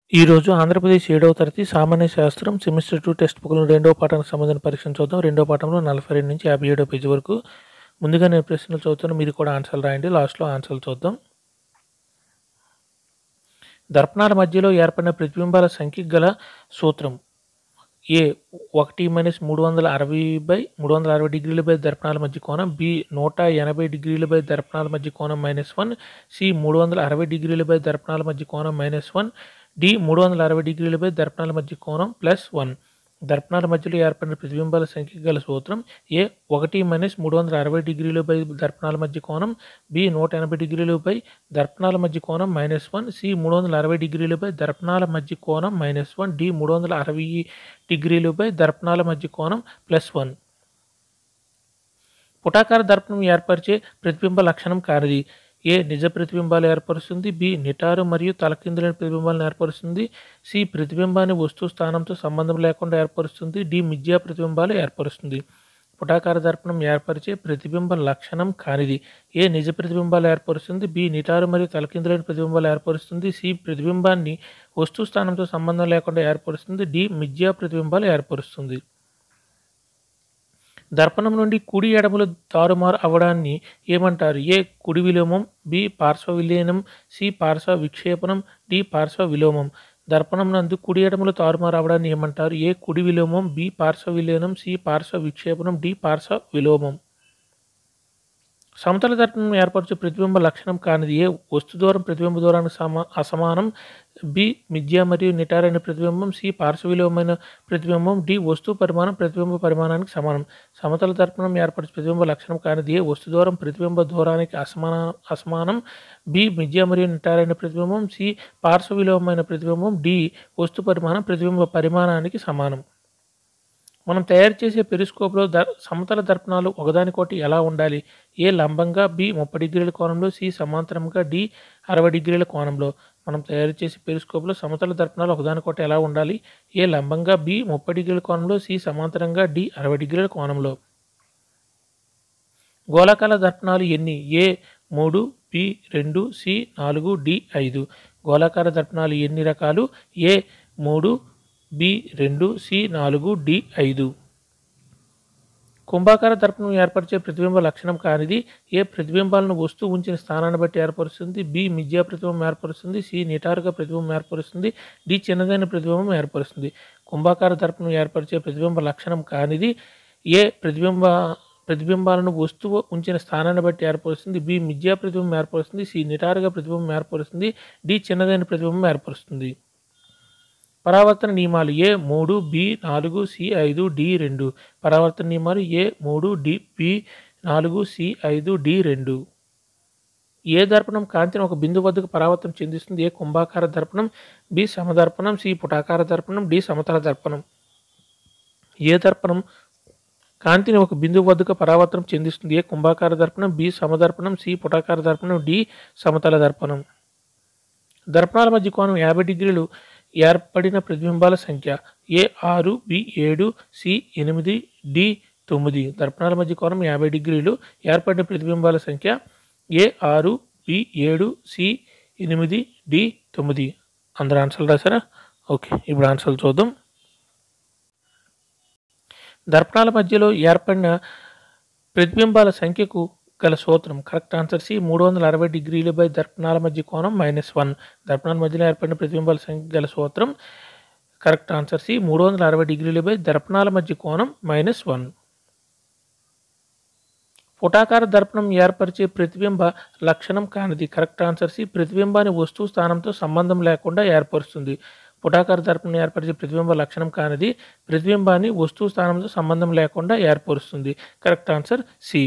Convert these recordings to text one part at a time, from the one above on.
ఈరోజు ఆంధ్రప్రదేశ్ ఏడవ తరగతి సామాన్య శాస్త్రం సెమిస్టర్ టూ టెక్స్ట్ బుక్లో రెండవ పాఠానికి సంబంధించిన పరీక్షను చూద్దాం రెండవ పాఠంలో నలభై రెండు నుంచి యాభై ఏడో పేజీ వరకు ముందుగా నేను ప్రశ్నలు చదువుతాను మీరు కూడా ఆన్సర్లు రాయండి లాస్ట్లో ఆన్సర్లు చూద్దాం దర్పణాల మధ్యలో ఏర్పడిన ప్రతిబింబాల సంఖ్యకు గల సూత్రం ఏ ఒకటి మైనస్ మూడు వందల అరవై బై మూడు వందల అరవై డిగ్రీల బై దర్పణాల మధ్య కోణం బి నూట ఎనభై డిగ్రీల బై దర్పణాల మధ్య కోణం మైనస్ వన్ సి మూడు వందల అరవై డిగ్రీల బై దర్పణాల మధ్య కోణం మైనస్ వన్ డి మూడు వందల అరవై డిగ్రీల బై దర్పణాల మధ్య కోణం ప్లస్ వన్ దర్పణాల మధ్యలో ఏర్పడిన ప్రతిబింబాల సంఖ్య గల సూత్రం ఏ ఒకటి మైనస్ మూడు వందల అరవై డిగ్రీలు బై దర్పణాల మధ్య కోణం బి నూట ఎనభై డిగ్రీలు బై దర్పణాల మధ్య కోణం మైనస్ వన్ సి మూడు వందల అరవై డిగ్రీలు బై దర్పణాల మధ్య కోణం మైనస్ వన్ డి మూడు వందల అరవై డిగ్రీలు బై దర్పణాల మధ్య కోణం ప్లస్ వన్ పుటాకార దర్పణం ఏర్పరిచే ప్రతిబింబ లక్షణం కానిది ఏ నిజ ప్రతిబింబాలు ఏర్పరుస్తుంది బి నిటారు మరియు తలకిందులైన ప్రతిబింబాలను ఏర్పరుస్తుంది సి ప్రతిబింబాన్ని వస్తు స్థానంతో సంబంధం లేకుండా ఏర్పరుస్తుంది డి మిథ్యా ప్రతిబింబాలు ఏర్పరుస్తుంది పుటాకార దర్పణం ఏర్పరిచే ప్రతిబింబ లక్షణం కానిది ఏ నిజ ప్రతిబింబాలు ఏర్పరుస్తుంది బి నిటారు మరియు తలకిందులైన ప్రతిబింబాలు ఏర్పరుస్తుంది సి ప్రతిబింబాన్ని వస్తు స్థానంతో సంబంధం లేకుండా ఏర్పరుస్తుంది డి మిథ్యా ప్రతిబింబాలు ఏర్పరుస్తుంది దర్పణం నుండి కుడి ఎడమలు తారుమారు అవడాన్ని ఏమంటారు ఏ కుడి విలోమం బి పార్శ్వ విలీనం సి పార్శ్వ విక్షేపణం డి పార్శ్వ విలోమం దర్పణం నందు కుడి ఎడమలు తారుమారు అవడాన్ని ఏమంటారు ఏ కుడి విలోమం బి పార్శ్వ విలీనం సి పార్శ్వ విక్షేపణం డి పార్శ్వ విలోమం సమతల దర్పణం ఏర్పరచే ప్రతిబింబ లక్షణం కానిది ఏ వస్తు దూరం ప్రతిబింబ దూరానికి సమా అసమానం బి మిథ్య మరియు నిటారైన ప్రతిబింబం సి పార్శ్వవిలోమైన ప్రతిబింబం డి వస్తు పరిమాణం ప్రతిబింబ పరిమాణానికి సమానం సమతల దర్పణం ఏర్పరిచే ప్రతిబింబ లక్షణం కానిది ఏ వస్తు దూరం ప్రతిబింబ దూరానికి అసమాన అసమానం బి మిథ్య మరియు నిటారైన ప్రతిబింబం సి పార్శ్వవిలోమైన ప్రతిబింబం డి వస్తు పరిమాణం ప్రతిబింబ పరిమాణానికి సమానం మనం తయారు చేసే పెరిస్కోప్లో దర్ సమతల దర్పణాలు ఒకదానికొకటి ఎలా ఉండాలి ఏ లంబంగా బి ముప్పై డిగ్రీల కోణంలో సి సమాంతరంగా డి అరవై డిగ్రీల కోణంలో మనం తయారు చేసే పెరిస్కోప్లో సమతల దర్పణాలు ఒకదానికొకటి ఎలా ఉండాలి ఏ లంబంగా బి ముప్పై డిగ్రీల కోణంలో సి సమాంతరంగా డి అరవై డిగ్రీల కోణంలో గోళాకార దర్పణాలు ఎన్ని ఏ మూడు బి రెండు సి నాలుగు డి ఐదు గోళాకార దర్పణాలు ఎన్ని రకాలు ఏ మూడు బి రెండు సి నాలుగు డి ఐదు కుంభాకార దర్పణం ఏర్పరిచే ప్రతిబింబ లక్షణం కానిది ఏ ప్రతిబింబాలను వస్తూ ఉంచిన స్థానాన్ని బట్టి ఏర్పరుస్తుంది బి మిథ్యా ప్రతిబింబం ఏర్పరుస్తుంది సి నిటారుగా ప్రతిబింబం ఏర్పరుస్తుంది డి చిన్నదైన ప్రతిబింబం ఏర్పరుస్తుంది కుంభాకార దర్పణం ఏర్పరిచే ప్రతిబింబ లక్షణం కానిది ఏ ప్రతిబింబ ప్రతిబింబాలను వస్తువు ఉంచిన స్థానాన్ని బట్టి ఏర్పరుస్తుంది బి మిథ్యా ప్రతిబింబం ఏర్పరుస్తుంది సి నిటారుగా ప్రతిబింబం ఏర్పరుస్తుంది డి చిన్నదైన ప్రతిబింబం ఏర్పరుస్తుంది పరావర్తన నియమాలు ఏ మూడు బి నాలుగు సి ఐదు డి రెండు పరావర్తన నియమాలు ఏ మూడు డి బి నాలుగు సి ఐదు డి రెండు ఏ దర్పణం కాంతిని ఒక బిందు వద్దకు పరావర్తనం చెందిస్తుంది ఏ కుంభాకార దర్పణం బి సమదర్పణం సి పుటాకార దర్పణం డి సమతల దర్పణం ఏ దర్పణం కాంతిని ఒక బిందువు వద్దకు పరావర్తనం చెందిస్తుంది ఏ కుంభాకార దర్పణం బి సమదర్పణం సి పుటాకార దర్పణం డి సమతల దర్పణం దర్పణాల మధ్య కోణం యాభై డిగ్రీలు ఏర్పడిన ప్రతిబింబాల సంఖ్య ఏ ఆరు బి ఏడు సి ఎనిమిది డి తొమ్మిది దర్పణాల మధ్య కోణం యాభై డిగ్రీలు ఏర్పడిన ప్రతిబింబాల సంఖ్య ఏ ఆరు బి ఏడు సి ఎనిమిది డి తొమ్మిది అందరు ఆన్సర్లు రాశారా ఓకే ఇప్పుడు ఆన్సర్లు చూద్దాం దర్పణాల మధ్యలో ఏర్పడిన ప్రతిబింబాల సంఖ్యకు గల సూత్రం కరెక్ట్ ఆన్సర్ సి మూడు వందల అరవై డిగ్రీలు బై దర్పణాల మధ్య కోణం మైనస్ వన్ దర్పణాల మధ్యలో ఏర్పడిన ప్రతిబింబాల సంఖ్య గల సూత్రం కరెక్ట్ ఆన్సర్ సి మూడు వందల అరవై డిగ్రీలు బై దర్పణాల మధ్య కోణం మైనస్ వన్ పుటాకార దర్పణం ఏర్పరిచే ప్రతిబింబ లక్షణం కానిది కరెక్ట్ ఆన్సర్ సి ప్రతిబింబాన్ని వస్తువు స్థానంతో సంబంధం లేకుండా ఏర్పరుస్తుంది పుటాకార దర్పణం ఏర్పరిచే ప్రతిబింబ లక్షణం కానిది ప్రతిబింబాన్ని వస్తువు స్థానంతో సంబంధం లేకుండా ఏర్పరుస్తుంది కరెక్ట్ ఆన్సర్ సి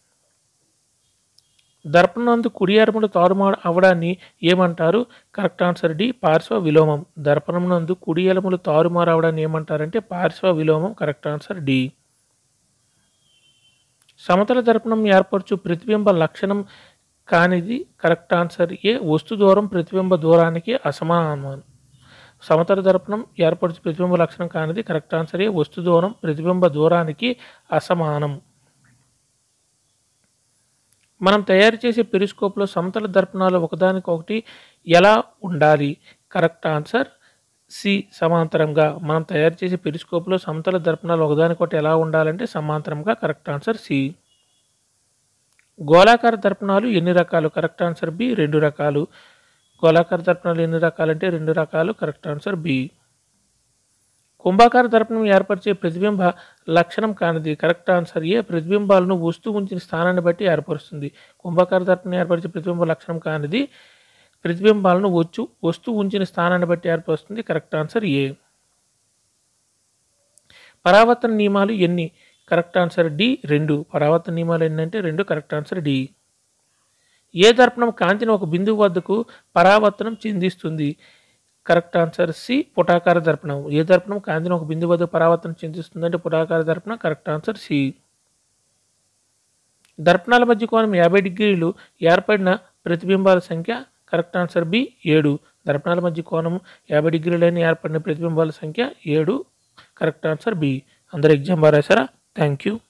దర్పణందు కుడి ఎడమలు తారుమారు అవడాన్ని ఏమంటారు కరెక్ట్ ఆన్సర్ డి పార్శ్వ విలోమం దర్పణం నందు కుడి ఎడమలు తారుమారు అవడాన్ని ఏమంటారంటే పార్శ్వ విలోమం కరెక్ట్ ఆన్సర్ డి సమతల దర్పణం ఏర్పరచు ప్రతిబింబ లక్షణం కానిది కరెక్ట్ ఆన్సర్ ఏ వస్తు దూరం ప్రతిబింబ దూరానికి అసమానం సమతల దర్పణం ఏర్పరచు ప్రతిబింబ లక్షణం కానిది కరెక్ట్ ఆన్సర్ ఏ వస్తు దూరం ప్రతిబింబ దూరానికి అసమానం మనం తయారు చేసే పెరిస్కోప్లో సమతల దర్పణాలు ఒకదానికొకటి ఎలా ఉండాలి కరెక్ట్ ఆన్సర్ సి సమాంతరంగా మనం తయారు చేసే పెరిస్కోప్లో సమతల దర్పణాలు ఒకదానికొకటి ఎలా ఉండాలంటే సమాంతరంగా కరెక్ట్ ఆన్సర్ సి గోళాకార దర్పణాలు ఎన్ని రకాలు కరెక్ట్ ఆన్సర్ బి రెండు రకాలు గోళాకార దర్పణాలు ఎన్ని రకాలంటే రెండు రకాలు కరెక్ట్ ఆన్సర్ బి కుంభాకార దర్పణం ఏర్పరిచే ప్రతిబింబ లక్షణం కానిది కరెక్ట్ ఆన్సర్ ఏ ప్రతిబింబాలను వస్తువు ఉంచిన స్థానాన్ని బట్టి ఏర్పరుస్తుంది కుంభాకార దర్పణం ఏర్పరిచే ప్రతిబింబ లక్షణం కానిది ప్రతిబింబాలను వచ్చు వస్తువు ఉంచిన స్థానాన్ని బట్టి ఏర్పరుస్తుంది కరెక్ట్ ఆన్సర్ ఏ పరావర్తన నియమాలు ఎన్ని కరెక్ట్ ఆన్సర్ డి రెండు పరావర్తన నియమాలు ఎన్ని అంటే రెండు కరెక్ట్ ఆన్సర్ డి ఏ దర్పణం కాంతిని ఒక బిందువు వద్దకు పరావర్తనం చెందిస్తుంది కరెక్ట్ ఆన్సర్ సి పుటాకార దర్పణం ఏ దర్పణం కాంతిని ఒక బిందువు వద్ద పరావర్తనం చెందిస్తుంది అంటే పుటాకార దర్పణం కరెక్ట్ ఆన్సర్ సి దర్పణాల మధ్య కోణం యాభై డిగ్రీలు ఏర్పడిన ప్రతిబింబాల సంఖ్య కరెక్ట్ ఆన్సర్ బి ఏడు దర్పణాల మధ్య కోణం యాభై డిగ్రీలైన ఏర్పడిన ప్రతిబింబాల సంఖ్య ఏడు కరెక్ట్ ఆన్సర్ బి అందరు ఎగ్జామ్ బాగా రాశారా థ్యాంక్ యూ